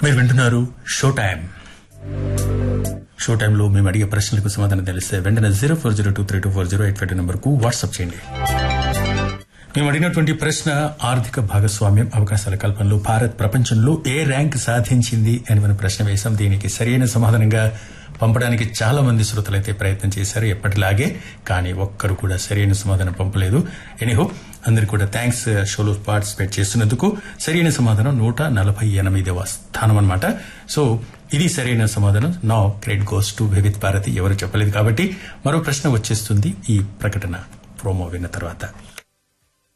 మీరు వింటున్నారు show time show టైంలో మేము అడిగే ప్రశ్నలకు సమాధానం తెలిస్తే వెంటనే zero four zero two three two four zero eight five నంబర్కు వాట్సాప్ చేయండి మేము అడిగినటువంటి ప్రశ్న ఆర్థిక భాగస్వామ్యం అవకాశాల కల్పనలో భారత్ ప్రపంచంలో ఏ ర్యాంక్ సాధించింది అని మనం ప్రశ్న వేశాం దీనికి సరైన సమాధానంగా పంపడానికి చాలా మంది శ్రోతలైతే ప్రయత్నం చేశారు ఎప్పటిలాగే కానీ ఒక్కరు కూడా సరైన సమాధానం పంపలేదు ఎనీహో అందరికి కూడా థ్యాంక్స్ షోలో పార్టిసిపేట్ చేస్తున్నందుకు సరైన సమాధానం నూట నలభై ఎనిమిదవ స్థానం అనమాట సో ఇది సరైన సమాధానం నా credit goes to Vividh Bharati ఎవరు చెప్పలేదు కాబట్టి మరో ప్రశ్న వచ్చేస్తుంది ఈ ప్రకటన ప్రోమో విన్న తర్వాత